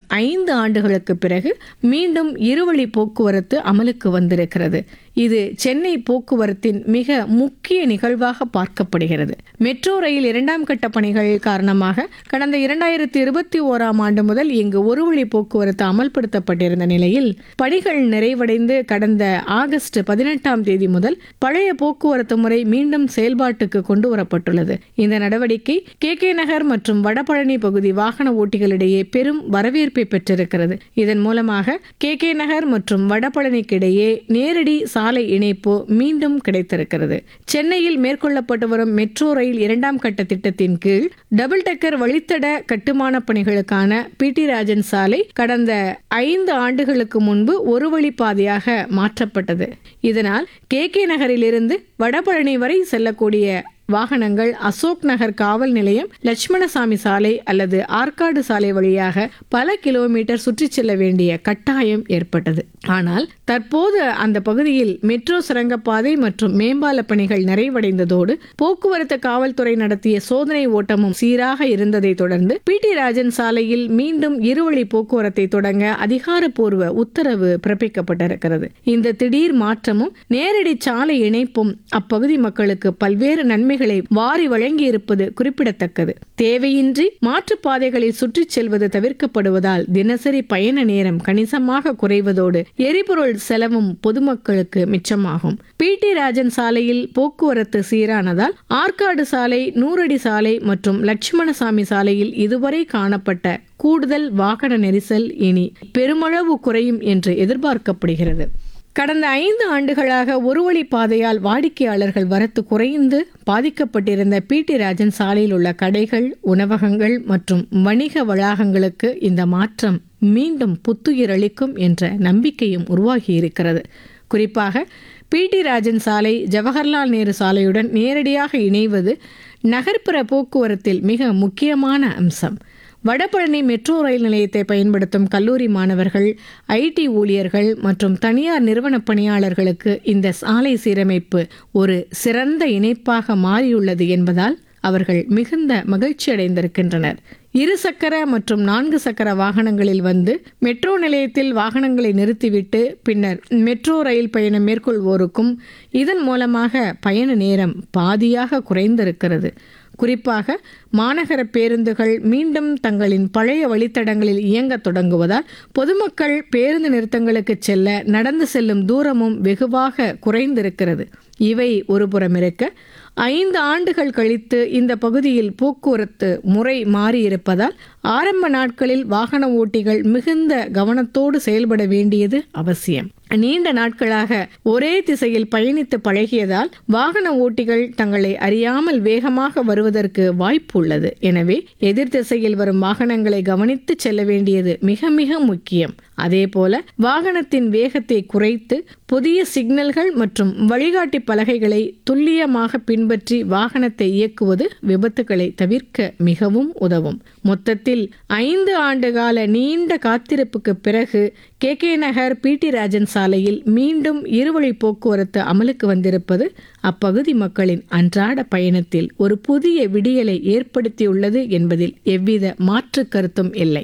ஐந்து ஆண்டுகளுக்கு பிறகு மீண்டும் இருவழி போக்குவரத்து அமலுக்கு வந்திருக்கிறது இது சென்னை போக்குவரத்தின் மிக முக்கிய நிகழ்வாக பார்க்கப்படுகிறது மெட்ரோ ரயில் இரண்டாம் கட்ட பணிகள் காரணமாக கடந்த இரண்டாயிரத்தி இருபத்தி ஓராம் ஆண்டு முதல் இங்கு ஒரு வழி போக்குவரத்து அமல்படுத்தப்பட்டிருந்த நிலையில் பணிகள் நிறைவடைந்து கடந்த ஆகஸ்ட் பதினெட்டாம் தேதி முதல் பழைய போக்குவரத்து முறை மீண்டும் செயல்பாட்டுக்கு கொண்டு வரப்பட்டுள்ளது இந்த நடவடிக்கை கே கே நகர் மற்றும் வடபழனி பகுதி வாகன ஓட்டிகளிடையே பெரும் வரவேற்பை பெற்றிருக்கிறது இதன் மூலமாக கே கே நகர் மற்றும் வடபழனிக்கு இடையே நேரடி சாலை இணைப்பு மீண்டும் கிடைத்திருக்கிறது சென்னையில் மேற்கொள்ளப்பட்டு வரும் மெட்ரோ ரயில் இரண்டாம் கட்ட திட்டத்தின் கீழ் டபுள் டெக்கர் வழித்தட கட்டுமான பணிகளுக்கான பி டி ராஜன் சாலை கடந்த ஐந்து ஆண்டுகளுக்கு முன்பு ஒரு வழி பாதையாக மாற்றப்பட்டது இதனால் கே கே நகரிலிருந்து வடபழனி வரை செல்லக்கூடிய வாகனங்கள் அசோக் நகர் காவல் நிலையம் லட்சுமணசாமி சாலை அல்லது ஆற்காடு சாலை வழியாக பல கிலோமீட்டர் சுற்றி செல்ல வேண்டிய கட்டாயம் ஏற்பட்டது ஆனால் தற்போது அந்த பகுதியில் மெட்ரோ சுரங்கப்பாதை மற்றும் மேம்பால பணிகள் நிறைவடைந்ததோடு போக்குவரத்து காவல்துறை நடத்திய சோதனை ஓட்டமும் சீராக இருந்ததை தொடர்ந்து பி டி ராஜன் சாலையில் மீண்டும் இருவழி போக்குவரத்தை தொடங்க அதிகாரப்பூர்வ உத்தரவு பிறப்பிக்கப்பட்டிருக்கிறது இந்த திடீர் மாற்றமும் நேரடி சாலை இணைப்பும் அப்பகுதி மக்களுக்கு பல்வேறு நன்மைகளை வாரி வழங்கியிருப்பது குறிப்பிடத்தக்கது தேவையின்றி மாற்றுப்பாதைகளில் சுற்றிச் செல்வது தவிர்க்கப்படுவதால் தினசரி பயண நேரம் கணிசமாக குறைவதோடு எரிபொருள் செலவும் பொதுமக்களுக்கு மிச்சமாகும் பி டி ராஜன் சாலையில் போக்குவரத்து சீரானதால் ஆற்காடு சாலை நூறடி சாலை மற்றும் லட்சுமணசாமி சாலையில் இதுவரை காணப்பட்ட கூடுதல் வாகன நெரிசல் இனி பெருமளவு குறையும் என்று எதிர்பார்க்கப்படுகிறது கடந்த ஐந்து ஆண்டுகளாக ஒரு வழி பாதையால் வாடிக்கையாளர்கள் வரத்து குறைந்து பாதிக்கப்பட்டிருந்த பி டி ராஜன் சாலையில் உள்ள கடைகள் உணவகங்கள் மற்றும் வணிக வளாகங்களுக்கு இந்த மாற்றம் மீண்டும் புத்துயிர் அளிக்கும் என்ற நம்பிக்கையும் உருவாகியிருக்கிறது குறிப்பாக பி டி ராஜன் சாலை ஜவஹர்லால் நேரு சாலையுடன் நேரடியாக இணைவது நகர்ப்புற போக்குவரத்தில் மிக முக்கியமான அம்சம் வடபழனி மெட்ரோ ரயில் நிலையத்தை பயன்படுத்தும் கல்லூரி மாணவர்கள் ஐடி ஊழியர்கள் மற்றும் தனியார் நிறுவன பணியாளர்களுக்கு இந்த சாலை சீரமைப்பு ஒரு சிறந்த இணைப்பாக மாறியுள்ளது என்பதால் அவர்கள் மிகுந்த மகிழ்ச்சி அடைந்திருக்கின்றனர் இரு சக்கர மற்றும் நான்கு சக்கர வாகனங்களில் வந்து மெட்ரோ நிலையத்தில் வாகனங்களை நிறுத்திவிட்டு பின்னர் மெட்ரோ ரயில் பயணம் மேற்கொள்வோருக்கும் இதன் மூலமாக பயண நேரம் பாதியாக குறைந்திருக்கிறது குறிப்பாக மாநகர பேருந்துகள் மீண்டும் தங்களின் பழைய வழித்தடங்களில் இயங்கத் தொடங்குவதால் பொதுமக்கள் பேருந்து நிறுத்தங்களுக்கு செல்ல நடந்து செல்லும் தூரமும் வெகுவாக குறைந்திருக்கிறது இவை ஒருபுறம் இருக்க ஐந்து ஆண்டுகள் கழித்து இந்த பகுதியில் போக்குவரத்து முறை மாறியிருப்பதால் ஆரம்ப நாட்களில் வாகன ஓட்டிகள் மிகுந்த கவனத்தோடு செயல்பட வேண்டியது அவசியம் நீண்ட நாட்களாக ஒரே திசையில் பயணித்து பழகியதால் வாகன ஓட்டிகள் தங்களை அறியாமல் வேகமாக வருவதற்கு வாய்ப்பு உள்ளது எனவே எதிர் திசையில் வரும் வாகனங்களை கவனித்து செல்ல வேண்டியது மிக மிக முக்கியம் அதேபோல வாகனத்தின் வேகத்தை குறைத்து புதிய சிக்னல்கள் மற்றும் வழிகாட்டி பலகைகளை துல்லியமாக பின்பற்றி வாகனத்தை இயக்குவது விபத்துகளை தவிர்க்க மிகவும் உதவும் மொத்தத்தில் ஐந்து ஆண்டுகால நீண்ட காத்திருப்புக்கு பிறகு K K Nagar P T Rajan சாலையில் மீண்டும் இருவழி போக்குவரத்து அமலுக்கு வந்திருப்பது அப்பகுதி மக்களின் அன்றாட பயணத்தில் ஒரு புதிய விடியலை ஏற்படுத்தியுள்ளது என்பதில் எவ்வித மாற்று கருத்தும் இல்லை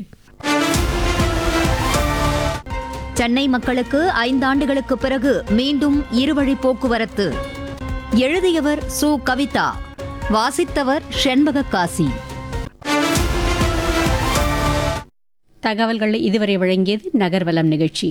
சென்னை மக்களுக்கு ஐந்தாண்டுகளுக்கு பிறகு மீண்டும் இருவழி போக்குவரத்து எழுதியவர் சு கவிதா வாசித்தவர் ஷெண்பக காசி தகவல்களை இதுவரை வழங்கியது நகர்வலம் நிகழ்ச்சி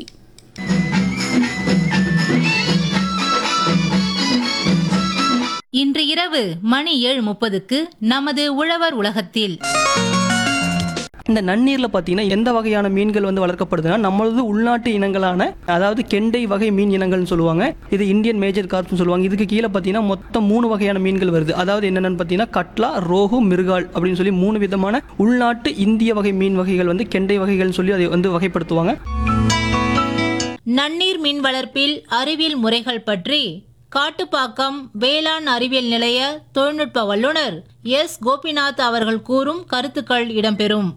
இன்று இரவு மணி ஏழு முப்பதுக்கு நமது உழவர் உலகத்தில் இந்த நன்னீரில் பார்த்தீங்கன்னா எந்த வகையான மீன்கள் வந்து வளர்க்கப்படுதுன்னா நம்மளது உள்நாட்டு இனங்களான அதாவது கெண்டை வகை மீன் இனங்கள்னு சொல்லுவாங்க இது இந்தியன் மேஜர் கார்ப்னு சொல்லுவாங்க இதுக்கு கீழே பார்த்தீங்கன்னா மொத்தம் மூணு வகையான மீன்கள் வருது அதாவது என்னென்னு பார்த்தீங்கன்னா கட்லா ரோகு மிருகால் அப்படின்னு சொல்லி மூணு விதமான உள்நாட்டு இந்திய வகை மீன் வகைகள் வந்து கெண்டை வகைகள்னு சொல்லி அதை வந்து வகைப்படுத்துவாங்க நன்னீர் மீன் வளர்ப்பில் அறிவியல் முறைகள் பற்றி காட்டுப்பாக்கம் வேளாண் அறிவியல் நிலைய தொழில்நுட்ப வல்லுநர் எஸ் கோபிநாத் அவர்கள் கூறும் கருத்துக்கள் இடம்பெறும்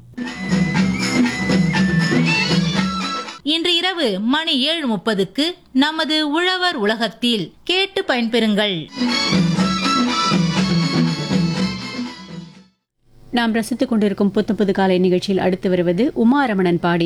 இன்று இரவு மணி ஏழு முப்பதுக்கு நமது உழவர் உலகத்தில் கேட்டு பயன்பெறுங்கள் நாம் ரசித்துக் கொண்டிருக்கும் புத்த புது காலை நிகழ்ச்சியில் அடுத்து வருவது உமாரமணன் பாடி